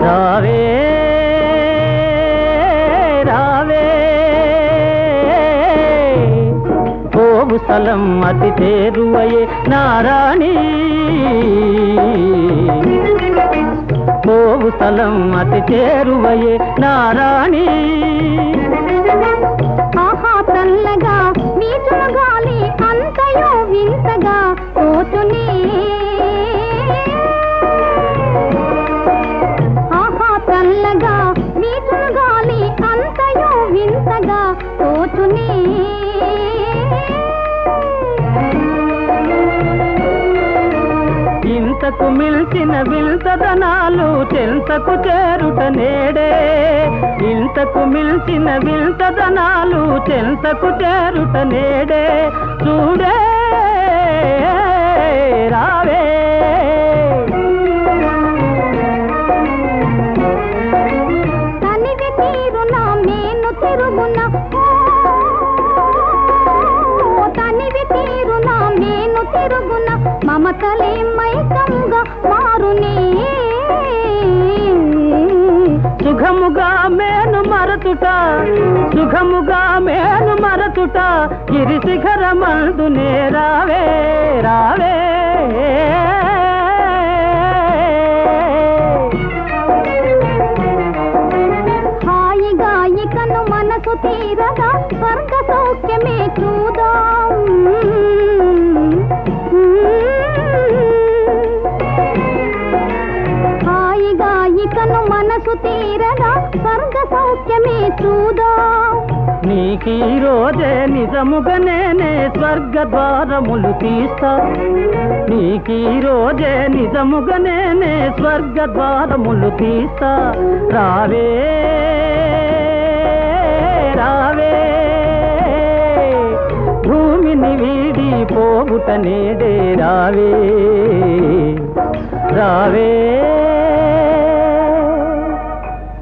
రావే రావే పోవు స్థలం అతి చేరువయే నారాణి పోవు స్థలం అతి చేరువయే నారాణి ఆహా చల్లగా వీచున గాలి అంతయో వింతగా పోతునే ఆహా చల్లగా వీచున గాలి అంతయో వింతగా పోతునే ఇంతకు మిల్చిన వింతదనాలు చెంతకు చేరుట నేడే ఇంతకు మిల్చిన వింతదనాలు చెంతకు చేరుట నేడే చూడే రావే తనివి తీరున మేను తిరుగున ఓ తనివి తీరున మేను తిరుగున మమతలే మైకంగా మారునే సుఖముగా మేను మరతుట సుఖముగా మేను మరతుట గిరి శిఖరమందునే రావే రావే హాయిగా ఇకను మనసు తీరగా స్వర్గ సౌఖ్యమే చూదాం హాయిగా ఇకను మనసు తీరగా స్వర్గ సౌఖ్యమే చూదాం నీకీ రోజే నిజముగా నేనే స్వర్గ ద్వారములు తీస్తా నీకీ రోజే నిజముగా నేనే స్వర్గ ద్వారములు తీస్తా రావే రావే భూమిని వీడి పోగుట నేడే రావే రావే